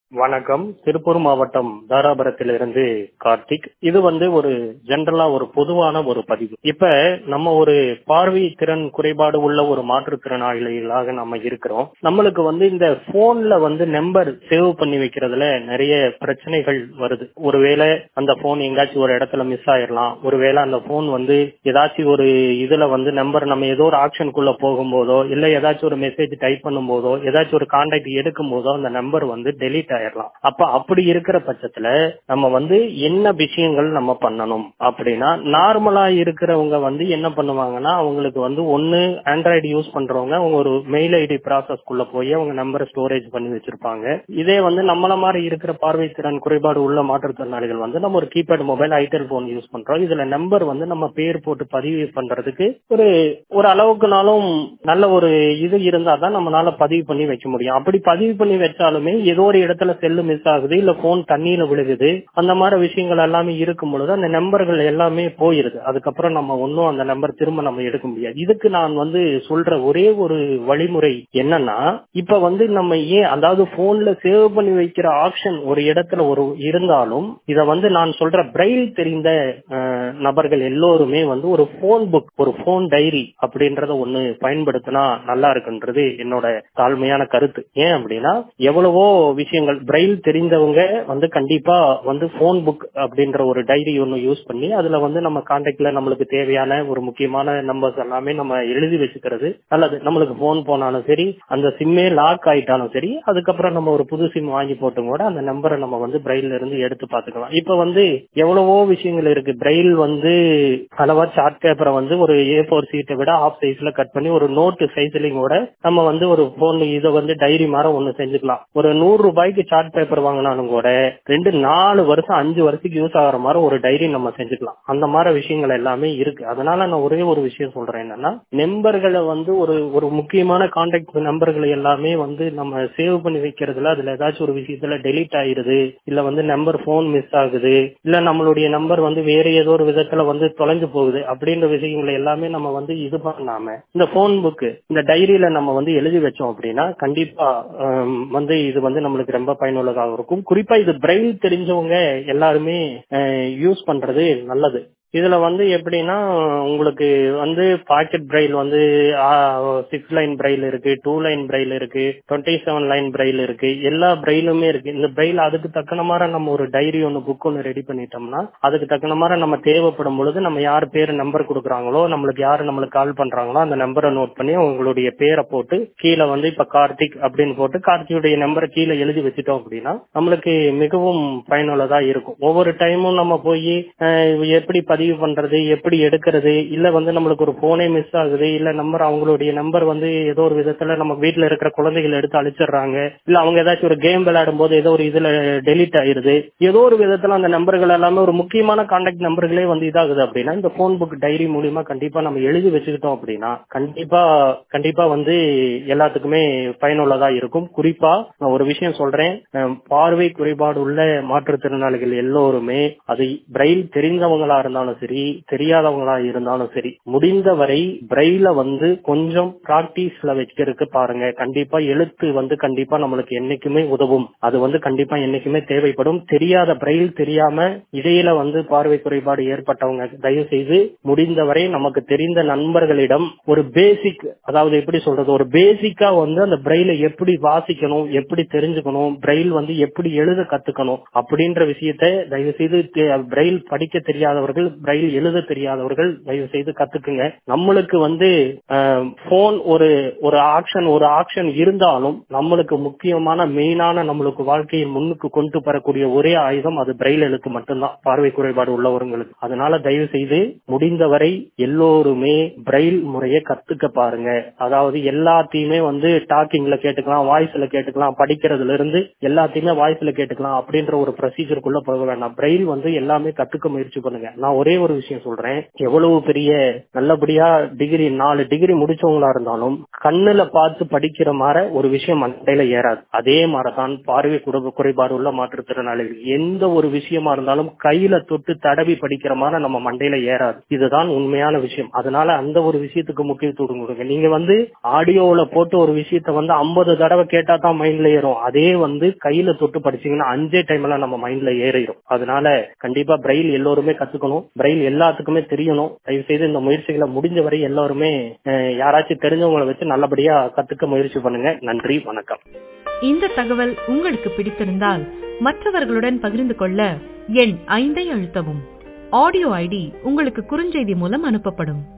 வணக்கம் திருப்பூர் மாவட்டம் தாராபுரத்திலிருந்து கார்த்திக் இது வந்து ஒரு ஜென்ரலா ஒரு பொதுவான ஒரு பதிவு இப்ப நம்ம ஒரு பார்வை திறன் குறைபாடு உள்ள ஒரு மாற்றுத்திறனாளிகளாக நம்ம இருக்கிறோம் நம்மளுக்கு வந்து இந்த போன்ல வந்து நம்பர் சேவ் பண்ணி வைக்கிறதுல நிறைய பிரச்சனைகள் வருது ஒருவேளை அந்த போன் எங்காச்சும் ஒரு இடத்துல மிஸ் ஆயிரலாம் ஒருவேளை அந்த போன் வந்து ஏதாச்சும் ஒரு இதுல வந்து நம்பர் நம்ம ஏதோ ஒரு ஆப்ஷனுக்குள்ள போகும்போதோ இல்ல ஏதாச்சும் ஒரு மெசேஜ் டைப் பண்ணும்போதோ ஏதாச்சும் ஒரு கான்டாக்ட் எடுக்கும் போதோ அந்த நம்பர் வந்து டெலீட் ஆயிரலாம் அப்ப அப்படி இருக்கிற பட்சத்துல நம்ம வந்து என்ன விஷயங்கள் நம்ம பண்ணணும் அப்படின்னா நார்மலா இருக்கிறவங்க வந்து என்ன பண்ணுவாங்கன்னா அவங்களுக்கு வந்து ஒன்னு ஆண்ட்ராய்டு யூஸ் பண்றவங்க அவங்க ஒரு மெயில் ஐடி ப்ராசஸ்க்குள்ள போய் அவங்க நம்பரை ஸ்டோரேஜ் பண்ணி வச்சிருப்பாங்க இதே வந்து நம்மள மாதிரி இருக்கிற பார்வை திறன் குறைபாடு உள்ள மாற்றுத்திறனாளிகள் வந்து நம்ம ஒரு keypad mobile itel phone use பண்றோம் இதுல நம்பர் வந்து நம்ம பேர் போட்டு பதிவு பண்றதுக்கு ஒரு ஒரு அளவுக்குனாலும் நல்ல ஒரு இது இருந்தா தான் நம்மளால பதிவு பண்ணி வைக்க முடியும் அப்படி பதிவு பண்ணி வச்சாலுமே ஏதோ ஒரு இடத்துல செல்லு மிஸ் ஆகுது இல்ல போன் தண்ணியில விழுகுது அந்த மாதிரி விஷயங்கள் எல்லாமே இருக்கும் பொழுது அந்த நம்பர்கள் எல்லாமே போயிருது அதுக்கப்புறம் நம்ம ஒன்னும் அந்த நம்பர் திரும்ப நம்ம எடுக்க முடியாது இதுக்கு நான் வந்து சொல்ற ஒரே ஒரு வழிமுறை என்னன்னா இப்ப வந்து நம்ம ஏன் அதாவது போன்ல சேவ் பண்ணி வைக்கிற ஆப்ஷன் ஒரு இடத்துல ஒரு இருந்தாலும் இத வந்து நான் சொல்ற பிரெயில் தெரிந்த நபர்கள் எல்லோருமே வந்து ஒரு போன் புக் ஒரு போன் டைரி அப்படின்றத ஒண்ணு பயன்படுத்தினா நல்லா இருக்குன்றது என்னோட தாழ்மையான கருத்து ஏன் அப்படின்னா எவ்வளவோ விஷயங்கள் பிரெயில் தெரிந்தவங்க வந்து கண்டிப்பா வந்து போன் புக் அப்படின்ற ஒரு டைரி ஒன்னு யூஸ் பண்ணி அதுல வந்து நம்ம கான்டாக்ட்ல நம்மளுக்கு தேவையான ஒரு முக்கியமான நம்பர்ஸ் எல்லாமே நம்ம எழுதி வச்சுக்கிறது நல்லது நம்மளுக்கு போன் போனாலும் சரி அந்த சிம்மே லாக் ஆயிட்டாலும் சரி அதுக்கப்புறம் நம்ம ஒரு புது சிம் வாங்கி போட்டும் கூட அந்த நம்பரை நம்ம வந்து பிரெயில இருந்து எடுத்து பாத்துக்கலாம் இப்ப வந்து எவ்வளவோ விஷயங்கள் இருக்கு பிரெயில் வந்து அளவா சார்ட் பேப்பரை வந்து ஒரு ஏ போர் சீட்டை விட ஆஃப் சைஸ்ல கட் பண்ணி ஒரு நோட்டு சைஸ்லயும் கூட நம்ம வந்து ஒரு போன் இதை வந்து டைரி மாதிரி ஒண்ணு செஞ்சுக்கலாம் ஒரு நூறு ரூபாய்க்கு சார்ட் பேப்பர் வாங்கினாலும் கூட ரெண்டு நாலு வருஷம் அஞ்சு வருஷத்துக்கு யூஸ் ஆகிற மாதிரி ஒரு டைரி நம்ம செஞ்சுக்கலாம் அந்த மாதிரி விஷயங்கள் எல்லாமே இருக்கு அதனால நான் ஒரே ஒரு விஷயம் சொல்றேன் என்னன்னா நம்பர்களை வந்து ஒரு ஒரு முக்கியமான கான்டாக்ட் நம்பர்களை எல்லாமே வந்து நம்ம சேவ் பண்ணி வைக்கிறதுல அதுல ஏதாச்சும் ஒரு விஷயத்துல டெலீட் ஆயிருது இல்ல வந்து நம்பர் போன் மிஸ் ஆகுது இல்ல நம்மளுடைய நம்பர் வந்து வேற ஏதோ ஒரு விதத்துல வந்து தொலைஞ்சு போகுது அப்படின்ற விஷயங்களை எல்லாமே நம்ம வந்து இது பண்ணாம இந்த போன் புக் இந்த டைரியில நம்ம வந்து எழுதி வச்சோம் அப்படின்னா கண்டிப்பா வந்து இது வந்து நம்மளுக்கு ரொம்ப பயனுள்ளதாக இருக்கும் குறிப்பா இது பிரெயில் தெரிஞ்சவங்க எல்லாருமே யூஸ் பண்றது நல்லது இதுல வந்து எப்படின்னா உங்களுக்கு வந்து பாக்கெட் பிரைல் வந்து சிக்ஸ் லைன் பிரைல் இருக்கு டூ லைன் பிரைல் இருக்கு டுவெண்ட்டி செவன் லைன் பிரைல் இருக்கு எல்லா பிரைலுமே இருக்கு இந்த பிரைல் அதுக்கு தக்கன மாதிரி நம்ம ஒரு டைரி ஒன்று புக் ஒன்று ரெடி பண்ணிட்டோம்னா அதுக்கு தக்கன மாதிரி நம்ம தேவைப்படும் பொழுது நம்ம யார் பேர் நம்பர் கொடுக்குறாங்களோ நம்மளுக்கு யாரு நம்மளுக்கு கால் பண்றாங்களோ அந்த நம்பரை நோட் பண்ணி அவங்களுடைய பேரை போட்டு கீழே வந்து இப்ப கார்த்திக் அப்படின்னு போட்டு கார்த்தியுடைய நம்பரை கீழே எழுதி வச்சுட்டோம் அப்படின்னா நம்மளுக்கு மிகவும் பயனுள்ளதா இருக்கும் ஒவ்வொரு டைமும் நம்ம போய் எப்படி பதிவு பண்றது எப்படி எடுக்கிறது இல்ல வந்து நம்மளுக்கு ஒரு போனே மிஸ் ஆகுது இல்ல நம்பர் அவங்களுடைய நம்பர் வந்து ஏதோ ஒரு விதத்துல நம்ம வீட்டுல இருக்கிற குழந்தைகள் எடுத்து அழிச்சிடுறாங்க இல்ல அவங்க ஏதாச்சும் ஒரு கேம் விளையாடும் போது ஏதோ ஒரு இதுல டெலிட் ஆயிருது ஏதோ ஒரு விதத்துல அந்த நம்பர்கள் எல்லாமே ஒரு முக்கியமான கான்டாக்ட் நம்பர்களே வந்து இதாகுது அப்படின்னா இந்த போன் புக் டைரி மூலியமா கண்டிப்பா நம்ம எழுதி வச்சுக்கிட்டோம் அப்படின்னா கண்டிப்பா கண்டிப்பா வந்து எல்லாத்துக்குமே பயனுள்ளதா இருக்கும் குறிப்பா நான் ஒரு விஷயம் சொல்றேன் பார்வை குறைபாடு உள்ள மாற்றுத்திறனாளிகள் எல்லோருமே அது பிரெயில் தெரிந்தவங்களா இருந்தாலும் சரி தெரியாதவங்களா இருந்தாலும் சரி முடிந்தவரை பிரெயில வந்து கொஞ்சம் பிராக்டிஸ்ல வைக்கிறதுக்கு பாருங்க கண்டிப்பா எழுத்து வந்து கண்டிப்பா நம்மளுக்கு என்னைக்குமே உதவும் அது வந்து கண்டிப்பா என்னைக்குமே தேவைப்படும் தெரியாத பிரெயில் தெரியாம இடையில வந்து பார்வை குறைபாடு ஏற்பட்டவங்க தயவு செய்து முடிந்தவரை நமக்கு தெரிந்த நண்பர்களிடம் ஒரு பேசிக் அதாவது எப்படி சொல்றது ஒரு பேசிக்கா வந்து அந்த பிரெயில எப்படி வாசிக்கணும் எப்படி தெரிஞ்சுக்கணும் பிரெயில் வந்து எப்படி எழுத கத்துக்கணும் அப்படின்ற விஷயத்த தயவு செய்து பிரெயில் படிக்க தெரியாதவர்கள் பிரெயில் எழுத தெரியாதவர்கள் தயவு செய்து கத்துக்குங்க நம்மளுக்கு வந்து போன் ஒரு ஒரு ஆக்ஷன் ஒரு ஆக்ஷன் இருந்தாலும் நம்மளுக்கு முக்கியமான மெயினான நம்மளுக்கு வாழ்க்கையில் முன்னுக்கு கொண்டு வரக்கூடிய ஒரே ஆயுதம் அது பிரெயில் எழுத்து மட்டும்தான் பார்வை குறைபாடு உள்ளவர்களுக்கு அதனால தயவு செய்து முடிந்தவரை எல்லோருமே பிரெயில் முறையை கத்துக்க பாருங்க அதாவது எல்லாத்தையுமே வந்து டாக்கிங்ல கேட்டுக்கலாம் வாய்ஸ்ல கேட்டுக்கலாம் படிக்கிறதுல இருந்து எல்லாத்தையுமே வாய்ஸ்ல கேட்டுக்கலாம் அப்படின்ற ஒரு ப்ரொசீஜருக்குள்ள போக வேண்டாம் பிரெயில் வந்து எல்லாமே கத்துக்க முயற்சி பண்ணுங்க நான் ஒரே ஒரே ஒரு விஷயம் சொல்றேன் எவ்வளவு பெரிய நல்லபடியா டிகிரி நாலு டிகிரி முடிச்சவங்களா இருந்தாலும் கண்ணுல பார்த்து படிக்கிற மாதிரி ஒரு விஷயம் மண்டையில ஏறாது அதே மாதிரிதான் பார்வை குறை- குறைபாடு உள்ள மாற்றுத்திறனாளிகள் எந்த ஒரு விஷயமா இருந்தாலும் கையில தொட்டு தடவி படிக்கிற மாதிரி நம்ம மண்டையில ஏறாது இதுதான் உண்மையான விஷயம் அதனால அந்த ஒரு விஷயத்துக்கு முக்கியத்துவம் கொடுங்க நீங்க வந்து ஆடியோல போட்டு ஒரு விஷயத்த வந்து ஐம்பது தடவை கேட்டா தான் மைண்ட்ல ஏறும் அதே வந்து கையில தொட்டு படிச்சீங்கன்னா அஞ்சே டைம்ல நம்ம மைண்ட்ல ஏறிடும் அதனால கண்டிப்பா பிரெயில் எல்லோருமே கத்துக்கணும் பிரெயில் எல்லாத்துக்குமே தெரியணும் தயவு செய்து இந்த முயற்சிகளை முடிஞ்ச வரை எல்லாருமே அஹ், யாராச்சும் தெரிஞ்சவங்களை வச்சு நல்லபடியா கத்துக்க முயற்சி பண்ணுங்க நன்றி வணக்கம் இந்த தகவல் உங்களுக்கு பிடித்திருந்தால் மற்றவர்களுடன் பகிர்ந்து கொள்ள எண் ஐந்தை அழுத்தவும் ஆடியோ ஐடி உங்களுக்கு குறுஞ்செய்தி மூலம் அனுப்பப்படும்